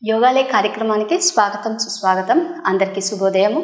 యోగాలే కార్యక్రమానికి స్వాగతం సుస్వాగతం అందరికీ శుభోదయము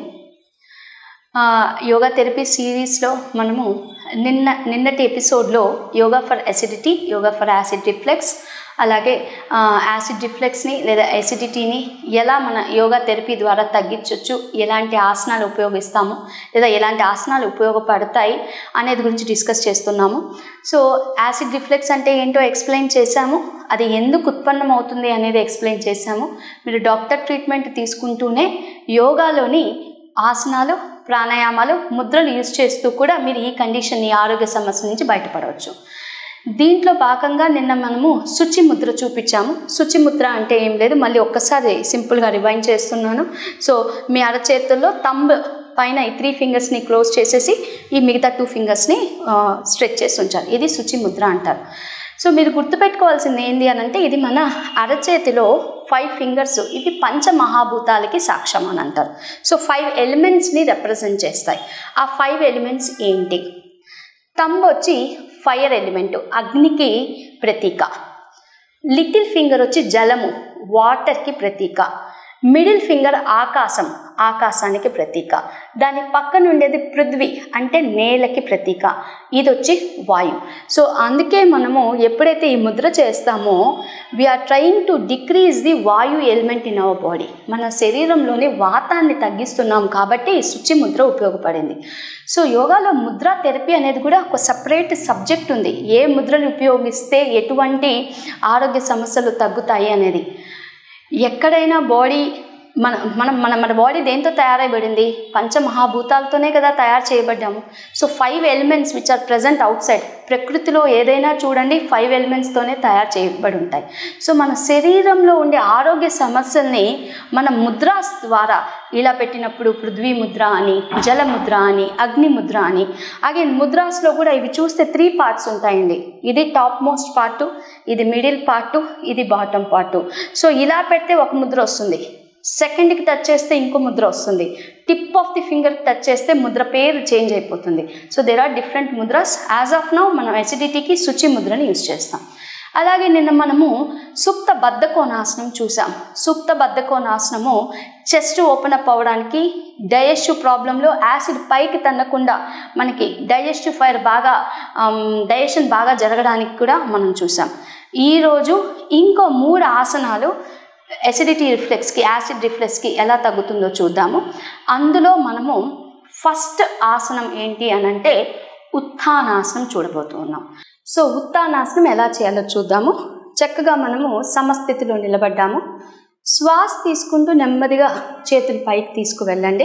ఆ, యోగా థెరపీ సిరీస్లో మనము నిన్న నిన్నటి ఎపిసోడ్లో yoga for acidity yoga for acid reflex అలాగే ఆ, యాసిడ్ రిఫ్లెక్స్ని లేదా ఎసిడిటీని ఎలా మన యోగా థెరపీ ద్వారా తగ్గించవచ్చు ఎలాంటి ఆసనాలు ఉపయోగిస్తాము లేదా ఎలాంటి ఆసనాలు ఉపయోగపడతాయి అనేది గురించి డిస్కస్ చేస్తున్నాము సో యాసిడ్ రిఫ్లెక్స్ అంటే ఏంటో ఎక్స్ప్లెయిన్ చేశాము అది ఎందుకు ఉత్పన్నం అవుతుంది అనేది ఎక్స్ప్లెయిన్ చేశాము మీరు డాక్టర్ ట్రీట్మెంట్ తీసుకుంటూనే యోగాలోని ఆసనాలు ప్రాణాయామాలు ముద్రలు యూజ్ చేస్తూ కూడా మీరు ఈ కండిషన్ ఈ ఆరోగ్య సమస్య నుంచి బయటపడవచ్చు దీంట్లో భాగంగా నిన్న మనము శుచి ముద్ర చూపించాము శుచి ముద్ర అంటే ఏం లేదు మళ్ళీ ఒక్కసారి సింపుల్గా రివైండ్ చేస్తున్నాను సో మీ అరచేతుల్లో తంబ్ పైన ఈ త్రీ ఫింగర్స్ని క్లోజ్ చేసేసి ఈ మిగతా టూ ఫింగర్స్ని స్ట్రెచ్ చేసి ఉంచాలి ఇది శుచి ముద్ర అంటారు సో మీరు గుర్తుపెట్టుకోవాల్సింది ఏంటి అని అంటే ఇది మన అరచేతిలో ఫైవ్ ఫింగర్స్ ఇవి పంచమహాభూతాలకి సాక్ష్యం అని అంటారు సో ఫైవ్ ఎలిమెంట్స్ని రిప్రజెంట్ చేస్తాయి ఆ ఫైవ్ ఎలిమెంట్స్ ఏంటి తంబ్ వచ్చి ఫైర్ ఎలిమెంట్ అగ్నికి ప్రతీక లిటిల్ ఫింగర్ వచ్చి జలము వాటర్కి ప్రతీక మిడిల్ ఫింగర్ ఆకాశం ఆకాశానికి ప్రతీక దాని పక్కన ఉండేది పృథ్వీ అంటే నేలకి ప్రతీక ఇది వచ్చి వాయు సో అందుకే మనము ఎప్పుడైతే ఈ ముద్ర చేస్తామో we're trying to decrease the వాయు ఎలిమెంట్ ఇన్ అవర్ బాడీ మన శరీరంలోని వాతాన్ని తగ్గిస్తున్నాం కాబట్టి ఈ శుచి ముద్ర ఉపయోగపడింది సో యోగాలో ముద్ర థెరపీ అనేది కూడా ఒక సపరేట్ సబ్జెక్ట్ ఉంది ఏ ముద్రలు ఉపయోగిస్తే ఎటువంటి ఆరోగ్య సమస్యలు తగ్గుతాయి అనేది ఎక్కడైనా బాడీ మన మనం మన మన బాడీ దేంతో తయారైబడింది పంచమహాభూతాలతోనే కదా తయారు చేయబడ్డాము so five elements which are present outside ప్రకృతిలో ఏదైనా చూడండి ఫైవ్ ఎలిమెంట్స్తోనే తయారు చేయబడి ఉంటాయి సో మన శరీరంలో ఉండే ఆరోగ్య సమస్యల్ని మన ముద్రాస్ ద్వారా ఇలా పెట్టినప్పుడు పృథ్వీ ముద్ర అని జల ముద్ర అని అగ్ని ముద్ర అని అగైన్ ముద్రాస్లో కూడా ఇవి చూస్తే త్రీ పార్ట్స్ ఉంటాయండి ఇది టాప్ మోస్ట్ పార్టు ఇది మిడిల్ పార్టు ఇది బాటమ్ పార్టు సో ఇలా పెడితే ఒక ముద్ర వస్తుంది సెకండ్కి టచ్ చేస్తే ఇంకో ముద్ర వస్తుంది టిప్ ఆఫ్ ది ఫింగర్కి టచ్ చేస్తే ముద్ర పేరు చేంజ్ అయిపోతుంది so there are different mudras as of now మనం ఎసిడిటీకి శుచి ముద్రని యూజ్ చేస్తాం అలాగే నిన్న మనము సుప్త బద్ధకోనాసనం చూసాం సుప్త బద్ధకోనాసనము చెస్ట్ ఓపెన్ అప్ అవ్వడానికి డైజెస్టివ్ ప్రాబ్లంలో యాసిడ్ పైకి తన్నకుండా మనకి డైజెస్టివ్ ఫైర్ బాగా డైజెషన్ బాగా జరగడానికి కూడా మనం చూసాం ఈరోజు ఇంకో మూడు ఆసనాలు ఎసిడిటీ రిఫ్లెక్స్కి యాసిడ్ రిఫ్లెక్స్కి ఎలా తగ్గుతుందో చూద్దాము అందులో మనము ఫస్ట్ ఆసనం ఏంటి అని అంటే ఉత్థానాసనం చూడబోతున్నాం సో ఉత్థానాసనం ఎలా చేయాలో చూద్దాము చక్కగా మనము సమస్థితిలో నిలబడ్డాము శ్వాస తీసుకుంటూ నెమ్మదిగా చేతులు పైకి తీసుకువెళ్ళండి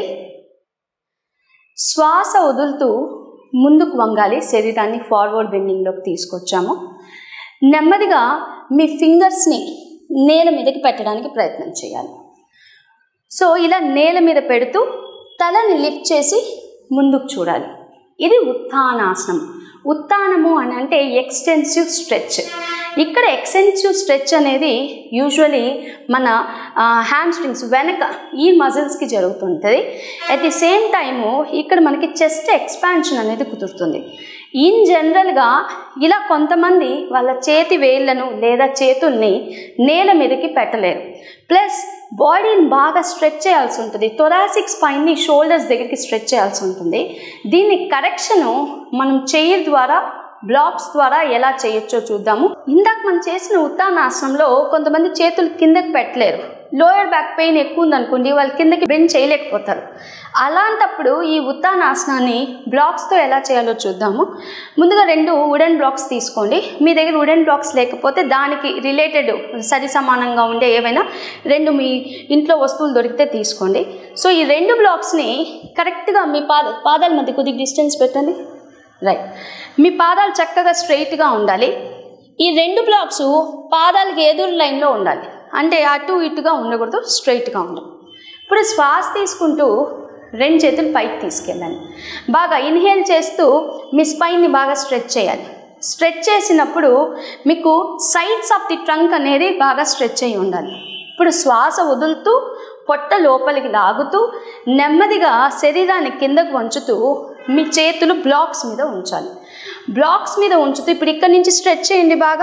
శ్వాస వదులుతూ ముందుకు వంగాలి శరీరాన్ని ఫార్వర్డ్ బెండింగ్లోకి తీసుకొచ్చాము నెమ్మదిగా మీ ఫింగర్స్ని నేల మీదకి పెట్టడానికి ప్రయత్నం చేయాలి సో ఇలా నేల మీద పెడుతూ తలని లిఫ్ట్ చేసి ముందుకు చూడాలి ఇది ఉత్థానాసనం ఉత్థానము అని అంటే ఎక్స్టెన్సివ్ స్ట్రెచ్ ఇక్కడ ఎక్స్టెన్సివ్ స్ట్రెచ్ అనేది యూజువలీ మన హ్యామ్ స్ట్రింగ్స్ వెనక ఈ మజిల్స్కి జరుగుతుంటుంది అట్ ది సేమ్ టైము ఇక్కడ మనకి చెస్ట్ ఎక్స్పాన్షన్ అనేది కుదురుతుంది ఇన్ జనరల్గా ఇలా కొంతమంది వాళ్ళ చేతి వేళ్ళను లేదా చేతుల్ని నేల మీదకి పెట్టలేరు ప్లస్ బాడీని బాగా స్ట్రెచ్ చేయాల్సి ఉంటుంది థొరాసిక్ స్పైన్ని షోల్డర్స్ దగ్గరికి స్ట్రెచ్ చేయాల్సి ఉంటుంది దీని కరెక్షను మనం చెయ్యి ద్వారా బ్లాక్స్ ద్వారా ఎలా చేయొచ్చో చూద్దాము ఇందాక మనం చేసిన ఉత్తానాసనంలో కొంతమంది చేతులు కిందకి పెట్టలేరు లోయర్ బ్యాక్ పెయిన్ ఎక్కువ ఉందనుకోండి వాళ్ళు కిందకి బెండ్ చేయలేకపోతారు అలాంటప్పుడు ఈ ఉత్తానాసనాన్ని బ్లాక్స్తో ఎలా చేయాలో చూద్దాము ముందుగా రెండు వుడెన్ బ్లాక్స్ తీసుకోండి మీ దగ్గర వుడెన్ బ్లాక్స్ లేకపోతే దానికి రిలేటెడ్ సరి సమానంగా ఉండే ఏవైనా రెండు మీ ఇంట్లో వస్తువులు దొరికితే తీసుకోండి సో ఈ రెండు బ్లాక్స్ని కరెక్ట్గా మీ పాద పాదాల మధ్య కొద్దిగా డిస్టెన్స్ పెట్టండి రైట్ మీ పాదాలు చక్కగా స్ట్రైట్గా ఉండాలి ఈ రెండు బ్లాక్స్ పాదాలకి ఎదురు లైన్లో ఉండాలి అంటే అటు ఇటుగా ఉండకూడదు స్ట్రైట్గా ఉండాలి ఇప్పుడు శ్వాస తీసుకుంటూ రెండు చేతులు పైకి తీసుకెళ్ళాలి బాగా ఇన్హేల్ చేస్తూ మీ స్పైన్ని బాగా స్ట్రెచ్ చేయాలి స్ట్రెచ్ చేసినప్పుడు మీకు సైడ్స్ ఆఫ్ ది ట్రంక్ అనేది బాగా స్ట్రెచ్ అయి ఉండాలి ఇప్పుడు శ్వాస వదులుతూ పొట్ట లోపలికి లాగుతూ నెమ్మదిగా శరీరాన్ని కిందకు వంచుతూ మీ చేతులు బ్లాక్స్ మీద ఉంచాలి బ్లాక్స్ మీద ఉంచుతూ ఇప్పుడు ఇక్కడ నుంచి స్ట్రెచ్ చేయండి బాగా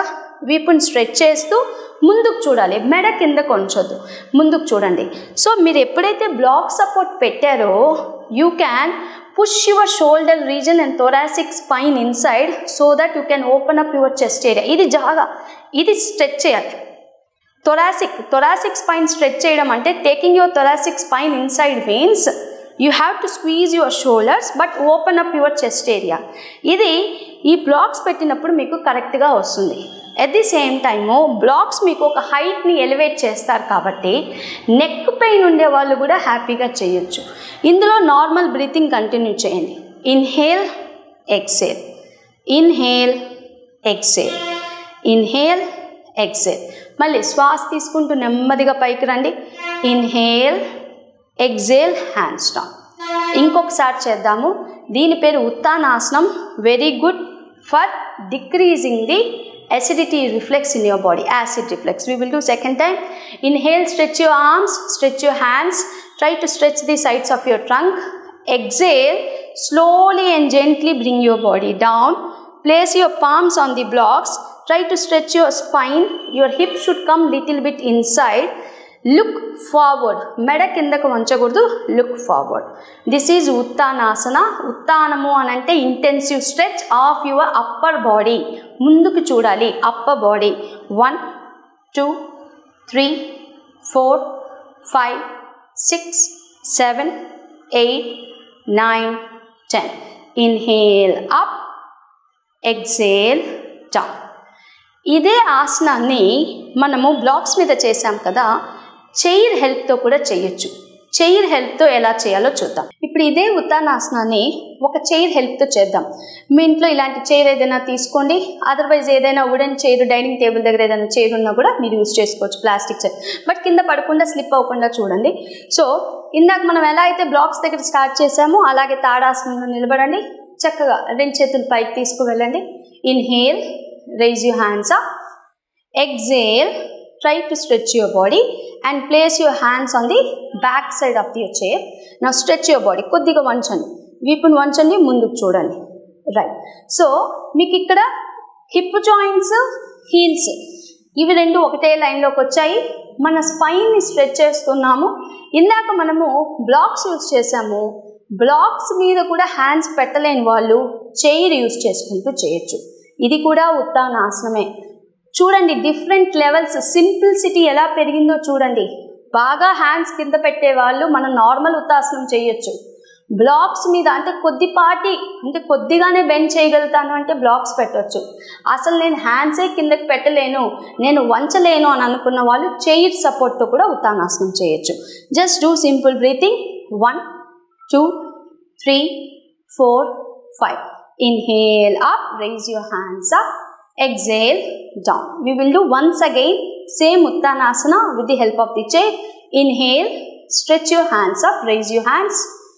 వీపుని స్ట్రెచ్ చేస్తూ ముందుకు చూడాలి మెడ కిందకు ఉంచొద్దు ముందుకు చూడండి సో మీరు ఎప్పుడైతే బ్లాక్ సపోర్ట్ పెట్టారో you can push your shoulder region and thoracic spine inside so that you can open up your chest area ఇది జాగా ఇది స్ట్రెచ్ చేయాలి థొరాసిక్ థొరాసిక్ స్పైన్ స్ట్రెచ్ చేయడం అంటే taking your thoracic spine inside means you have to squeeze your shoulders but open up your chest area ఇది ఈ blocks పెట్టినప్పుడు మీకు కరెక్ట్గా వస్తుంది at the same time blocks మీకు ఒక హైట్ని ఎలివేట్ చేస్తారు కాబట్టి నెక్ పెయిన్ ఉండే వాళ్ళు కూడా హ్యాపీగా చేయొచ్చు ఇందులో నార్మల్ బ్రీతింగ్ కంటిన్యూ చేయండి inhale exhale inhale exhale inhale exhale మళ్ళీ శ్వాస తీసుకుంటూ నెమ్మదిగా పైకి రండి ఇన్హేల్ ఎగ్జేల్ హ్యాండ్ స్టాప్ ఇంకొకసారి చేద్దాము దీని పేరు ఉత్తానాసనం very good for decreasing the acidity reflex in your body acid reflex we will do second time inhale stretch your arms stretch your hands try to stretch the sides of your trunk exhale slowly and gently bring your body down place your palms on the blocks try to stretch your spine your hip should come little bit inside look forward మెడ కిందకు వంచకూడదు look forward this is Uttanasana ఉత్తానము అని అంటే intensive stretch of your upper body ముందుకు చూడాలి upper body one two three four five six seven eight nine ten inhale up exhale down ఇదే ఆసనాన్ని మనము బ్లాక్స్ మీద చేసాం కదా చైర్ హెల్ప్తో కూడా చేయొచ్చు చైర్ హెల్ప్తో ఎలా చేయాలో చూద్దాం ఇప్పుడు ఇదే ఉత్తానాసనాన్ని ఒక చైర్ హెల్ప్తో చేద్దాం మీ ఇంట్లో ఇలాంటి చైర్ ఏదైనా తీసుకోండి అదర్వైజ్ ఏదైనా వుడెన్ చైర్ డైనింగ్ టేబుల్ దగ్గర ఏదైనా చైర్ ఉన్నా కూడా మీరు యూజ్ చేసుకోవచ్చు ప్లాస్టిక్ చైర్ బట్ కింద పడకుండా స్లిప్ అవ్వకుండా చూడండి సో ఇందాక మనం ఎలా అయితే బ్లాక్స్ దగ్గర స్టార్ట్ చేసామో అలాగే తాడాసనంలో నిలబడండి చక్కగా రెండు చేతులు పైకి తీసుకువెళ్ళండి inhale raise your hands up exhale try to stretch your body and place your hands on the back side of your chair now stretch your body కొద్దిగా వంచండి వీపుని వంచండి ముందుకు చూడండి రైట్ సో మీకు ఇక్కడ హిప్ జాయింట్స్ హీల్స్ ఇవి రెండు ఒకటే లైన్లోకి వచ్చాయి మన స్పైన్ని స్ట్రెచ్ చేస్తున్నాము ఇందాక మనము బ్లాక్స్ యూజ్ చేసాము బ్లాక్స్ మీద కూడా హ్యాండ్స్ పెట్టలేని వాళ్ళు చైర్ యూజ్ చేసుకుంటూ చేయొచ్చు ఇది కూడా ఉత్తానాసనమే చూడండి డిఫరెంట్ లెవెల్స్ సింప్లిసిటీ ఎలా పెరిగిందో చూడండి బాగా హ్యాండ్స్ కింద పెట్టే వాళ్ళు మనం నార్మల్ ఉత్తాసనం చేయొచ్చు బ్లాక్స్ మీద అంటే కొద్దిపాటి అంటే కొద్దిగానే బెండ్ చేయగలుగుతాను అంటే బ్లాక్స్ పెట్టవచ్చు అసలు నేను హ్యాండ్సే కిందకి పెట్టలేను నేను వంచలేను అని అనుకున్న వాళ్ళు చైర్ సపోర్ట్తో కూడా ఉత్తానాసనం చేయొచ్చు just do simple breathing one two three four five inhale up raise your hands up exhale down we will do once again same uttanasana with the help of the chair inhale stretch your hands up raise your hands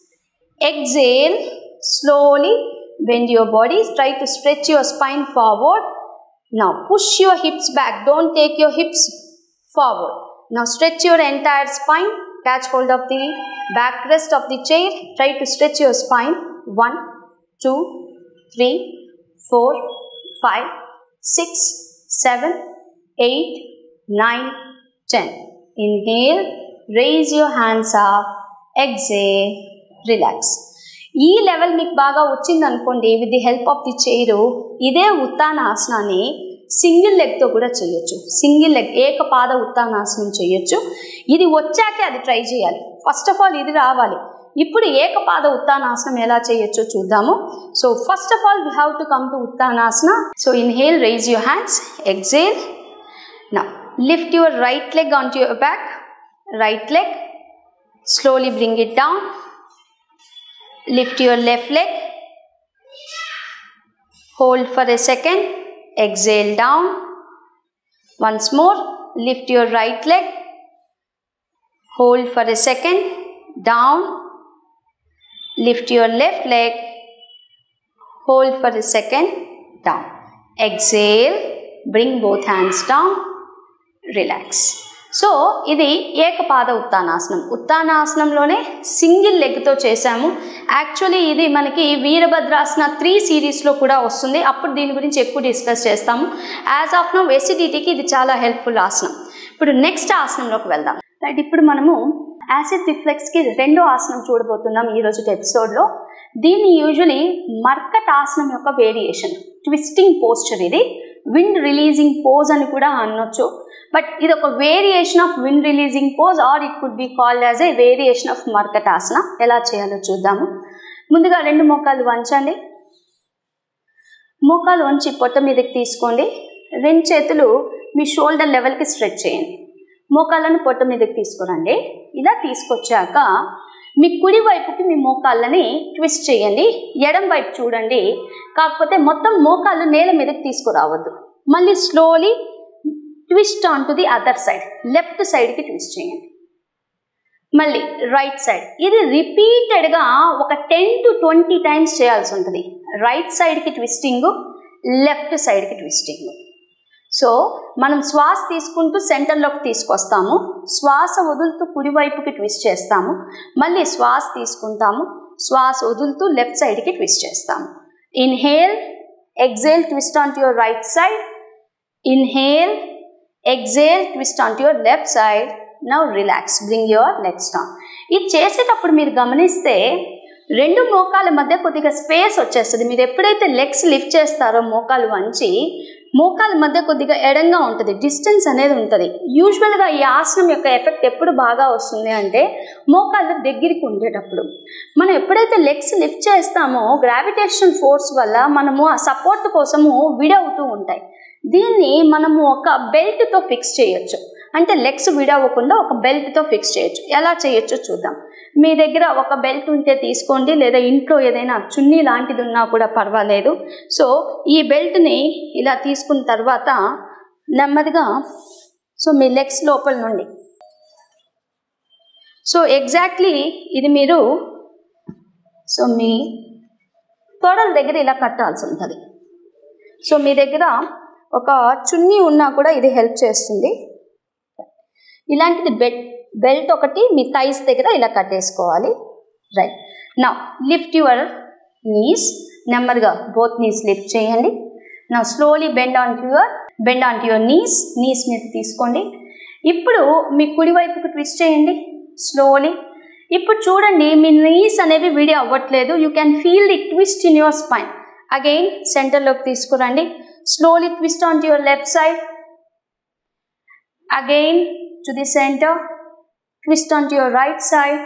exhale slowly bend your body try to stretch your spine forward now push your hips back don't take your hips forward now stretch your entire spine catch hold of the backrest of the chair try to stretch your spine one two three, four, five, six, seven, eight, nine, ten. Inhale, raise your hands up, exhale, relax. ఈ level మీకు బాగా వచ్చింది అనుకోండి with the help of the chair ఇదే ఉత్తానాసనాన్ని single లెగ్తో కూడా చేయొచ్చు single leg ఏకపాద ఉత్తానాసనం చేయొచ్చు ఇది వచ్చాకే అది ట్రై చేయాలి ఫస్ట్ ఆఫ్ ఆల్ ఇది రావాలి ఇప్పుడు ఏకపాద ఉత్తానాసనం ఎలా చేయొచ్చో చూద్దాము so first of all we have to come to Uttanasana so inhale raise your hands exhale now lift your right leg onto your back right leg slowly bring it down lift your left leg hold for a second exhale down once more lift your right leg hold for a second down lift your left leg hold for a second down exhale bring both hands down relax so ఇది ఏకపాద ఉత్తానాసనం ఉత్తానాసనంలోనే single లెగ్తో చేశాము actually ఇది మనకి వీరభద్రాసన three సిరీస్లో కూడా వస్తుంది అప్పుడు దీని గురించి ఎక్కువ డిస్కస్ చేస్తాము యాజ్ ఆఫ్ నో ఎసిడిటీకి ఇది చాలా హెల్ప్ఫుల్ ఆసనం ఇప్పుడు నెక్స్ట్ ఆసనంలోకి వెళ్దాం రైట్ ఇప్పుడు మనము యాసిడ్ రిఫ్లెక్స్కి రెండో ఆసనం చూడబోతున్నాం ఈ రోజు ఎపిసోడ్లో దీన్ని యూజువలీ మర్కట్ ఆసనం యొక్క వేరియేషన్ ట్విస్టింగ్ పోస్చర్ ఇది విండ్ రిలీజింగ్ పోజ్ అని కూడా అనొచ్చు బట్ ఇది ఒక variation of wind releasing pose or it could be called as a variation of Markat asana ఎలా చేయాలో చూద్దాము ముందుగా రెండు మోకాలు వంచండి మోకాలు వంచి పొట్ట మీదకి తీసుకోండి రెండు చేతులు మీ షోల్డర్ లెవెల్కి స్ట్రెచ్ చేయండి మోకాళ్ళను పొట్ట మీదకి తీసుకురండి ఇలా తీసుకొచ్చాక మీ కుడి వైపుకి మీ మోకాళ్ళని ట్విస్ట్ చేయండి ఎడం వైపు చూడండి కాకపోతే మొత్తం మోకాళ్ళు నేల మీదకి తీసుకురావద్దు మళ్ళీ slowly twist onto the other side left సైడ్కి ట్విస్ట్ చేయండి మళ్ళీ రైట్ సైడ్ ఇది రిపీటెడ్గా ఒక టెన్ టు ట్వంటీ టైమ్స్ చేయాల్సి ఉంటుంది రైట్ సైడ్కి ట్విస్టింగ్ లెఫ్ట్ సైడ్కి ట్విస్టింగ్ సో మనం శ్వాస తీసుకుంటూ సెంటర్లోకి తీసుకొస్తాము శ్వాస వదులుతూ కుడివైపుకి ట్విస్ట్ చేస్తాము మళ్ళీ శ్వాస తీసుకుంటాము శ్వాస వదులుతూ లెఫ్ట్ సైడ్కి ట్విస్ట్ చేస్తాము inhale exhale twist onto your right side inhale exhale twist onto your left side now relax bring your legs down ఇది చేసేటప్పుడు మీరు గమనిస్తే రెండు మోకాల మధ్య కొద్దిగా స్పేస్ వచ్చేస్తుంది మీరు ఎప్పుడైతే లెగ్స్ లిఫ్ట్ చేస్తారో మోకాలు వంచి మోకాల మధ్య కొద్దిగా ఎడంగా ఉంటుంది డిస్టెన్స్ అనేది ఉంటుంది యూజువల్గా ఈ ఆసనం యొక్క ఎఫెక్ట్ ఎప్పుడు బాగా వస్తుంది అంటే మోకాళ్ళు దగ్గరికి ఉండేటప్పుడు మనం ఎప్పుడైతే లెగ్స్ లిఫ్ట్ చేస్తామో గ్రావిటేషన్ ఫోర్స్ వల్ల మనము ఆ సపోర్ట్ కోసము విడవుతూ ఉంటాయి దీన్ని మనము ఒక బెల్ట్తో ఫిక్స్ చేయొచ్చు అంటే లెగ్స్ విడవకుండా ఒక బెల్ట్తో ఫిక్స్ చేయొచ్చు ఎలా చేయొచ్చో చూద్దాం మీ దగ్గర ఒక బెల్ట్ ఉంటే తీసుకోండి లేదా ఇంట్లో ఏదైనా చున్నీ లాంటిది ఉన్నా కూడా పర్వాలేదు సో ఈ బెల్ట్ని ఇలా తీసుకున్న తర్వాత నెమ్మదిగా సో మీ లెగ్స్ లోపల నుండి సో ఎగ్జాక్ట్లీ ఇది మీరు సో మీ తొడల దగ్గర ఇలా కట్టాల్సి ఉంటుంది సో మీ దగ్గర ఒక చున్నీ ఉన్నా కూడా ఇది హెల్ప్ చేస్తుంది ఇలాంటిది బెల్ట్ బెల్ట్ ఒకటి మీ థైస్ దగ్గర ఇలా కట్టేసుకోవాలి right now lift your knees నెమ్మదిగా బోత్ నీస్ లిఫ్ట్ చేయండి now slowly bend onto your bend onto your knees knees మీద తీసుకోండి ఇప్పుడు మీ కుడివైపుకు ట్విస్ట్ చేయండి స్లోలీ ఇప్పుడు చూడండి మీ నీస్ అనేవి వీడియో అవ్వట్లేదు you can feel the twist in your spine again సెంటర్లోకి తీసుకురండి slowly twist onto your left side again to the center, twist onto your right side,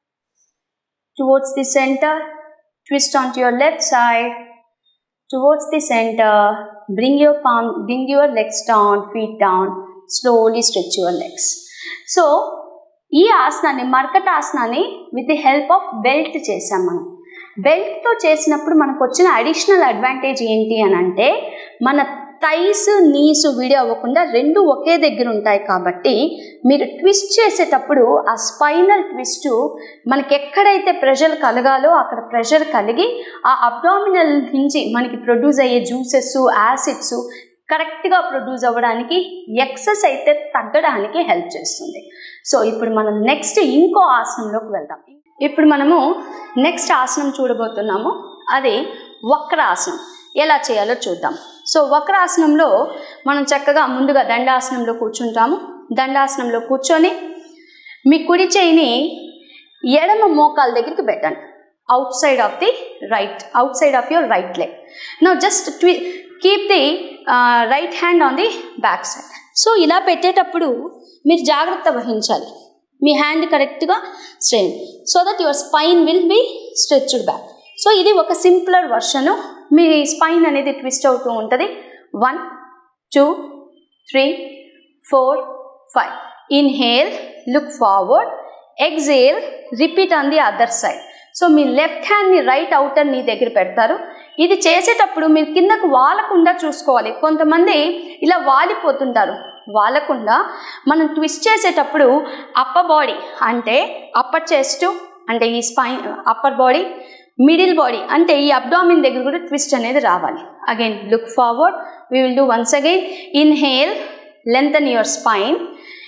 towards the center, twist onto your left side, towards the center, bring your palm, bring your legs down, feet down, slowly stretch your legs. So, ఈ ఆసనాన్ని మర్కట ఆసనాన్ని with the help of belt చేసాం మనం బెల్ట్తో చేసినప్పుడు మనకు వచ్చిన additional advantage ఏంటి అని అంటే మన థైస్ నీస్ వీడియో అవ్వకుండా రెండు ఒకే దగ్గర ఉంటాయి కాబట్టి మీరు ట్విస్ట్ చేసేటప్పుడు ఆ స్పైనల్ ట్విస్ట్ మనకి ఎక్కడైతే ప్రెషర్ కలగాలో అక్కడ ప్రెషర్ కలిగి ఆ అబ్డామినల్ నుంచి మనకి ప్రొడ్యూస్ అయ్యే జ్యూసెస్ యాసిడ్స్ కరెక్ట్గా ప్రొడ్యూస్ అవ్వడానికి ఎక్సెస్ అయితే తగ్గడానికి హెల్ప్ చేస్తుంది సో ఇప్పుడు మనం నెక్స్ట్ ఇంకో ఆసనంలోకి వెళ్దాం ఇప్పుడు మనము నెక్స్ట్ ఆసనం చూడబోతున్నాము అది వక్రాసనం ఎలా చేయాలో చూద్దాం సో వక్రాసనంలో మనం చక్కగా ముందుగా దండాసనంలో కూర్చుంటాము దండాసనంలో కూర్చొని మీ కుడి చేయిని ఎడమ మోకాల దగ్గరికి పెట్టండి outside of the right outside of your right leg no just ట్వి keep the right hand on the back side so ఇలా పెట్టేటప్పుడు మీరు జాగ్రత్త వహించాలి మీ హ్యాండ్ కరెక్ట్గా strain so that your spine will be stretched back so ఇది ఒక సింప్లర్ వర్షను మీ స్పైన్ అనేది ట్విస్ట్ అవుతూ ఉంటుంది one two three four five inhale look forward exhale repeat on the other side so me left హ్యాండ్ని right outer knee దగ్గర పెడతారు ఇది చేసేటప్పుడు మీరు కిందకు వాలకుండా చూసుకోవాలి కొంతమంది ఇలా వాలిపోతుంటారు వాలకుండా మనం ట్విస్ట్ చేసేటప్పుడు అప్పర్ బాడీ అంటే అప్పర్ చెస్ట్ అంటే ఈ spine upper body middle body అంటే ఈ అబ్డామిన్ దగ్గర కూడా ట్విస్ట్ అనేది రావాలి again look forward we will do once again inhale lengthen your spine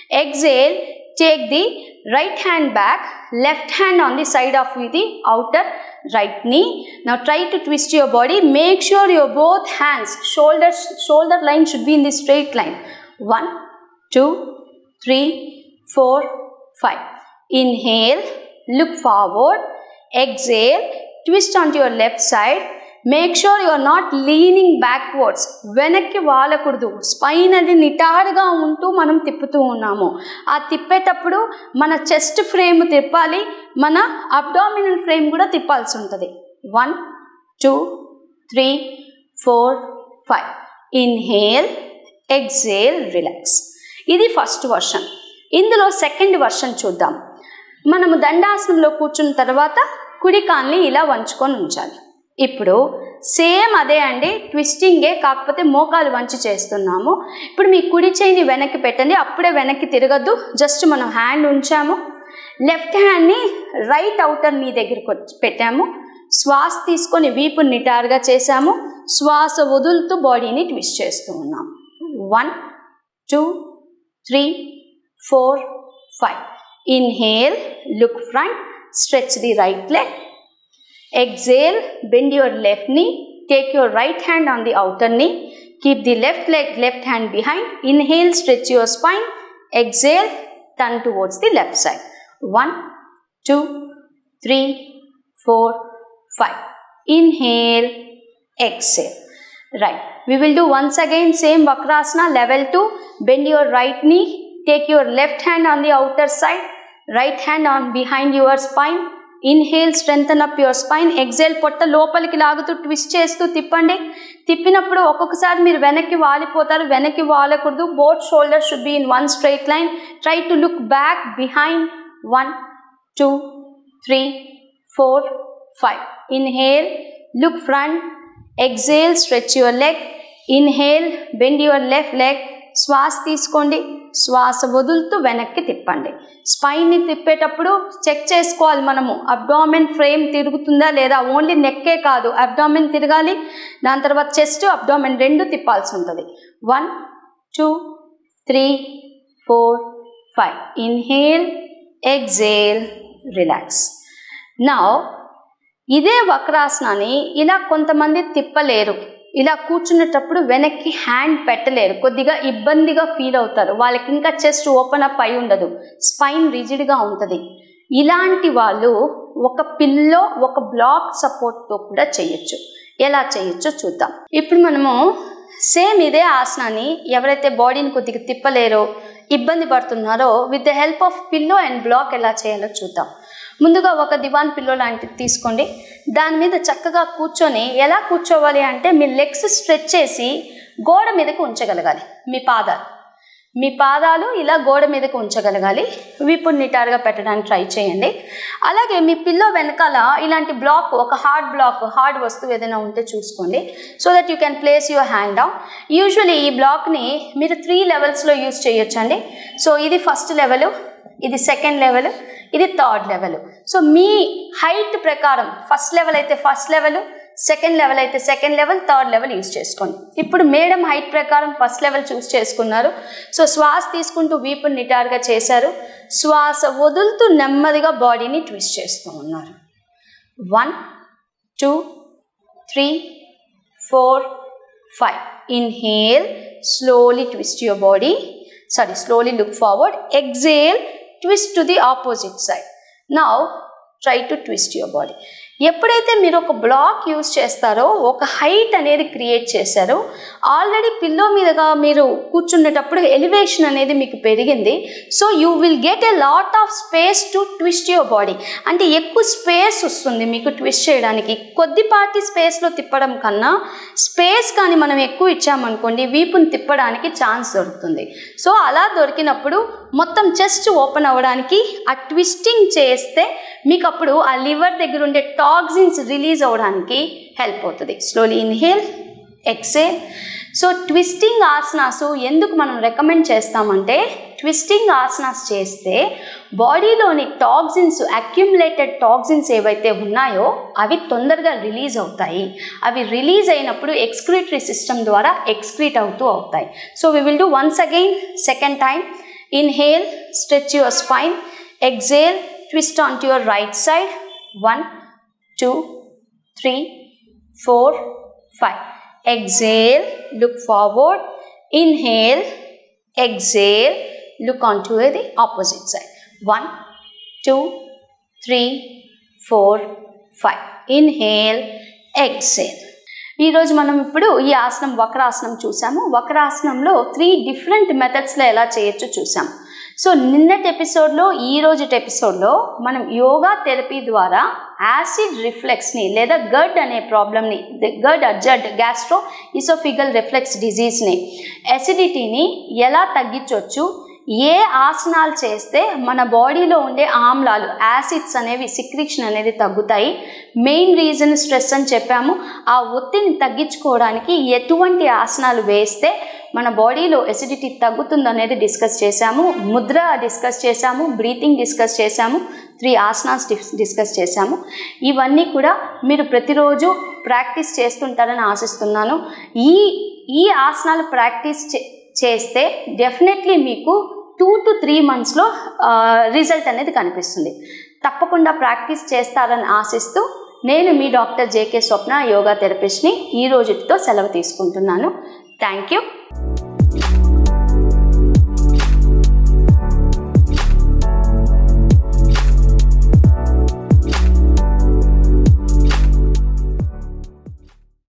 exhale take the right hand back left hand on the side of the outer right knee now try to twist your body make sure your both hands shoulders shoulder line should be in the straight line one two three four five inhale look forward exhale twist onto your left side make sure you are not leaning backwards వెనక్కి వాలకూడదు spine అది నిటారుగా ఉంటూ మనం తిప్పుతూ ఉన్నాము ఆ తిప్పేటప్పుడు మన చెస్ట్ ఫ్రేమ్ తిప్పాలి మన అబ్డామినల్ ఫ్రేమ్ కూడా తిప్పాల్సి ఉంటుంది one two three four five inhale exhale relax ఇది ఫస్ట్ వర్షన్ ఇందులో సెకండ్ వర్షన్ చూద్దాం మనము దండాసనంలో కూర్చున్న తర్వాత కుడి కాల్ని ఇలా వంచుకొని ఉంచాలి ఇప్పుడు సేమ్ అదే అండి ట్విస్టింగే కాకపోతే మోకాలు వంచి చేస్తున్నాము ఇప్పుడు మీ కుడి చేయిని వెనక్కి పెట్టండి అప్పుడే వెనక్కి తిరగద్దు జస్ట్ మనం హ్యాండ్ ఉంచాము లెఫ్ట్ హ్యాండ్ని రైట్ అవుటర్ నీ దగ్గరికి వచ్చి పెట్టాము శ్వాస తీసుకొని వీపు నిటారుగా చేశాము శ్వాస వదులుతూ బాడీని ట్విస్ట్ చేస్తూ ఉన్నాం one two three four five inhale look front stretch the right leg exhale bend your left knee take your right hand on the outer knee keep the left leg left hand behind inhale stretch your spine exhale turn towards the left side one two three four five inhale exhale right we will do once again same vakrasana level 2 bend your right knee take your left hand on the outer side right hand on behind your spine inhale strengthen up your spine exhale పొట్ట లోపలికి లాగుతూ twist చేస్తూ తిప్పండి తిప్పినప్పుడు ఒక్కొక్కసారి మీరు వెనక్కి వాలిపోతారు వెనక్కి వాలకూడదు both shoulder should be in one straight line try to look back behind one two three four five inhale look front exhale stretch your leg inhale bend your left leg శ్వాస తీసుకోండి శ్వాస వదులుతూ వెనక్కి తిప్పండి స్పైన్ని తిప్పేటప్పుడు చెక్ చేసుకోవాలి మనము abdomen frame తిరుగుతుందా లేదా only నెక్కే కాదు అబ్డామిన్ తిరగాలి దాని తర్వాత చెస్ట్ అబ్డామిన్ రెండు తిప్పాల్సి ఉంటుంది one two three four five inhale exhale relax now ఇదే వక్రాసనాన్ని ఇలా కొంతమంది తిప్పలేరు ఇలా కూర్చునేటప్పుడు వెనక్కి హ్యాండ్ పెట్టలేరు కొద్దిగా ఇబ్బందిగా ఫీల్ అవుతారు వాళ్ళకి ఇంకా చెస్ట్ ఓపెన్ అప్ అయి ఉండదు స్పైన్ రిజిడ్గా ఉంటుంది ఇలాంటి వాళ్ళు ఒక పిల్లో ఒక బ్లాక్ సపోర్ట్తో కూడా చేయొచ్చు ఎలా చేయొచ్చో చూద్దాం ఇప్పుడు మనము సేమ్ ఇదే ఆసనాన్ని ఎవరైతే బాడీని కొద్దిగా తిప్పలేరో ఇబ్బంది పడుతున్నారో with the help of pillow and block ఎలా చేయాలో చూద్దాం ముందుగా ఒక దివాన్ పిల్లో లాంటిది తీసుకోండి దాని మీద చక్కగా కూర్చొని ఎలా కూర్చోవాలి అంటే మీ లెగ్స్ స్ట్రెచ్ చేసి గోడ మీదకి ఉంచగలగాలి మీ పాదాలు మీ పాదాలు ఇలా గోడ మీదకి ఉంచగలగాలి వీపుని నిటారుగా పెట్టడానికి ట్రై చేయండి అలాగే మీ పిల్లో వెనకాల ఇలాంటి బ్లాక్ ఒక హార్డ్ బ్లాక్ హార్డ్ వస్తువు ఏదైనా ఉంటే చూసుకోండి so that you can place your hand down usually ఈ బ్లాక్ని మీరు త్రీ లెవెల్స్లో యూజ్ చేయొచ్చండి సో ఇది ఫస్ట్ లెవెల్ ఇది సెకండ్ లెవెల్ ఇది థర్డ్ లెవెల్ సో మీ హైట్ ప్రకారం ఫస్ట్ లెవెల్ అయితే ఫస్ట్ లెవెల్ సెకండ్ లెవెల్ అయితే second level third level use చేసుకోండి ఇప్పుడు మేడం హైట్ ప్రకారం ఫస్ట్ లెవెల్ చూస్ చేసుకున్నారు సో శ్వాస తీసుకుంటూ వీపుని నిటారుగా చేశారు శ్వాస వదులుతూ నెమ్మదిగా బాడీని ట్విస్ట్ చేస్తూ ఉన్నారు one two three four five inhale slowly twist your body sorry slowly look forward exhale twist to the opposite side now try to twist your body ఎప్పుడైతే మీరు ఒక బ్లాక్ యూస్ చేస్తారో ఒక హైట్ అనేది క్రియేట్ చేశారో already pillow మీదగా మీరు కూర్చునేటప్పుడు elevation అనేది మీకు పెరిగింది so you will get a lot of space to twist your body అంటే ఎక్కువ స్పేస్ వస్తుంది మీకు ట్విస్ట్ చేయడానికి కొద్దిపాటి స్పేస్లో తిప్పడం కన్నా స్పేస్ కానీ మనం ఎక్కువ ఇచ్చామనుకోండి వీపుని తిప్పడానికి ఛాన్స్ దొరుకుతుంది సో అలా దొరికినప్పుడు మొత్తం చెస్ట్ ఓపెన్ అవ్వడానికి ఆ ట్విస్టింగ్ చేస్తే మీకు అప్పుడు ఆ లివర్ దగ్గర ఉండే టాక్సిన్స్ రిలీజ్ అవ్వడానికి హెల్ప్ అవుతుంది slowly inhale exhale so twisting asanas ఎందుకు మనం రికమెండ్ చేస్తామంటే ట్విస్టింగ్ ఆసనాస్ చేస్తే బాడీలోని టాక్సిన్స్ అక్యుములేటెడ్ టాక్సిన్స్ ఏవైతే ఉన్నాయో అవి తొందరగా రిలీజ్ అవుతాయి అవి రిలీజ్ అయినప్పుడు ఎక్స్క్రీటరీ సిస్టమ్ ద్వారా ఎక్స్క్రీట్ అవుతూ అవుతాయి so we will do once again second time Inhale, stretch your spine. Exhale, twist onto your right side. One, two, three, four, five. Exhale, look forward. Inhale, exhale, look onto the opposite side. One, two, three, four, five. Inhale, exhale. ఈరోజు మనం ఇప్పుడు ఈ ఆసనం వక్రాసనం చూసాము వక్రాసనంలో three different మెథడ్స్లో ఎలా చేయొచ్చో చూసాం so నిన్నటి ఎపిసోడ్లో ఈ రోజు ఎపిసోడ్లో మనం యోగా థెరపీ ద్వారా యాసిడ్ రిఫ్లెక్స్ని లేదా గడ్ అనే ప్రాబ్లమ్ని గడ్ అర్జడ్ గ్యాస్ట్రో ఇసోఫిగల్ రిఫ్లెక్స్ డిజీజ్ని ఎసిడిటీని ఎలా తగ్గించవచ్చు ఏ ఆసనాలు చేస్తే మన బాడీలో ఉండే ఆమ్లాలు యాసిడ్స్ అనేవి సిక్రిక్షన్ అనేది తగ్గుతాయి మెయిన్ రీజన్ స్ట్రెస్ అని చెప్పాము ఆ ఒత్తిడిని తగ్గించుకోవడానికి ఎటువంటి ఆసనాలు వేస్తే మన బాడీలో ఎసిడిటీ తగ్గుతుంది అనేది డిస్కస్ చేశాము ముద్ర డిస్కస్ చేశాము బ్రీతింగ్ డిస్కస్ చేశాము త్రీ ఆసనాస్ డిస్కస్ చేశాము ఇవన్నీ కూడా మీరు ప్రతిరోజు ప్రాక్టీస్ చేస్తుంటారని ఆశిస్తున్నాను ఈ ఈ ఆసనాలు ప్రాక్టీస్ చేస్తే డెఫినెట్లీ మీకు టూ టు త్రీ మంత్స్లో రిజల్ట్ అనేది కనిపిస్తుంది తప్పకుండా ప్రాక్టీస్ చేస్తారని ఆశిస్తూ నేను మీ డాక్టర్ జేకే స్వప్న యోగా థెరపిస్ట్ని ఈ రోజుతో సెలవు తీసుకుంటున్నాను థ్యాంక్ యూ